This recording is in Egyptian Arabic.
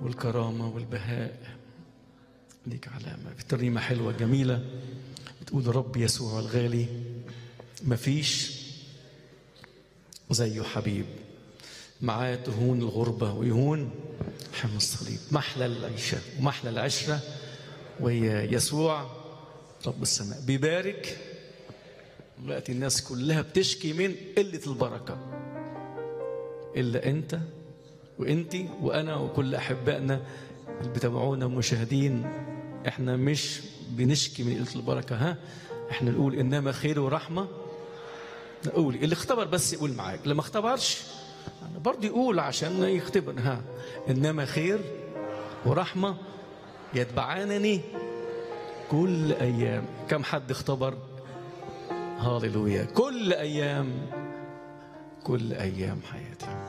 والكرامة والبهاء ليك علامة في ترنيمة حلوة جميلة بتقول رب يسوع الغالي مفيش زيه حبيب معاه تهون الغربة ويهون حمل الصليب محلى العيشة ومحلى العشرة وهي يسوع رب السماء بيبارك دلوقتي الناس كلها بتشكي من قلة البركة إلا أنت وأنتي وأنا وكل أحبائنا اللي بتابعونا مشاهدين إحنا مش بنشكي من قلة البركة ها إحنا نقول إنما خير ورحمة نقول اللي اختبر بس يقول معاك اللي ما اختبرش برضه يقول عشان يختبر ها إنما خير ورحمة يتبعانني كل أيام كم حد اختبر هاليلويا كل أيام كل أيام حياتي